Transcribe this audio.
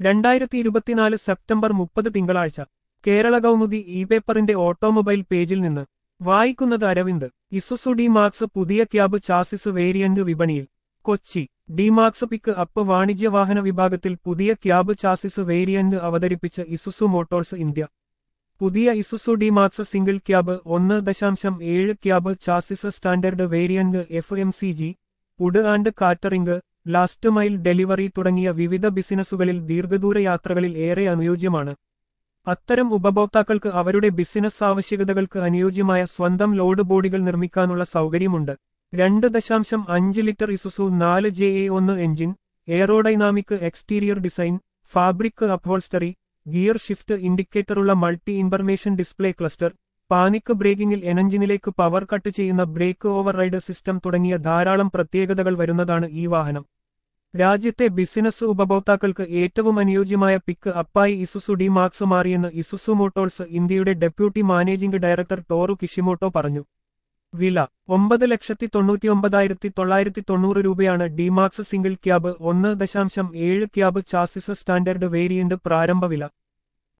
രണ്ടായിരത്തി ഇരുപത്തിനാല് സെപ്റ്റംബർ മുപ്പത് തിങ്കളാഴ്ച കേരള കൗമുദി ഇ പേപ്പറിന്റെ ഓട്ടോമൊബൈൽ പേജിൽ നിന്ന് വായിക്കുന്നത് അരവിന്ദ് ഇസുസു ഡി മാക്സ് പുതിയ ക്യാബ് ചാസിസ് വേരിയന്റ് വിപണിയിൽ Kochi D Max pickup വാണിജ്യ വാഹന വിഭാഗത്തിൽ പുതിയ ക്യാബ് ചാസിസ് വേരിയന്റ് അവതരിപ്പിച്ച് ഇസുസു മോട്ടോഴ്സ് ഇന്ത്യ പുതിയ Isuzu D Max single cab ഒന്ന് ദശാംശം ഏഴ് cab chassis standard variant F M C G food and catering last mile delivery തുടങ്ങിയ വിവിധ ബിസിനസ്സുകളിൽ ദീർഘദൂര യാത്രകളിൽ ഏറെ അനുയോജ്യമാണ് അത്തരം ഉപഭോക്താക്കൾക്ക് അവരുടെ ബിസിനസ് ആവശ്യകതകൾക്ക് അനുയോജ്യമായ സ്വന്തം ലോഡ് ബോഡികൾ നിർമ്മിക്കാനുള്ള സൗകര്യമുണ്ട് രണ്ട് ദശാംശം അഞ്ച് ലിറ്റർ ഇസുസു നാല് ജെ എ ഒന്ന് engine aerodynamic exterior design fabric upholstery gear shift ഇൻഡിക്കേറ്ററുള്ള multi information display cluster panic ബ്രേക്കിംഗിൽ എനഞ്ചിനിലേക്ക് പവർ കട്ട് ചെയ്യുന്ന ബ്രേക്ക് ഓവർ റൈഡ് സിസ്റ്റം തുടങ്ങിയ ധാരാളം പ്രത്യേകതകൾ വരുന്നതാണ് ഈ വാഹനം രാജ്യത്തെ ബിസിനസ് ഉപഭോക്താക്കൾക്ക് ഏറ്റവും അനുയോജ്യമായ പിക്ക് അപ്പായി ഇസുസു ഡി മാക്സ് മാറിയെന്ന് ഇസുസു മോട്ടോഴ്സ് ഇന്ത്യയുടെ deputy managing director Toru Kishimoto പറഞ്ഞു വില ഒമ്പത് ലക്ഷത്തി തൊണ്ണൂറ്റി ഒമ്പതായിരത്തി തൊള്ളായിരത്തി തൊണ്ണൂറ് രൂപയാണ് ഡിമാക്സ് സിംഗിൾ ക്യാബ് ഒന്ന് ദശാംശം ഏഴ് ക്യാബ് ചാസിസ് സ്റ്റാൻഡേർഡ് വേരിയന്റ് പ്രാരംഭ വില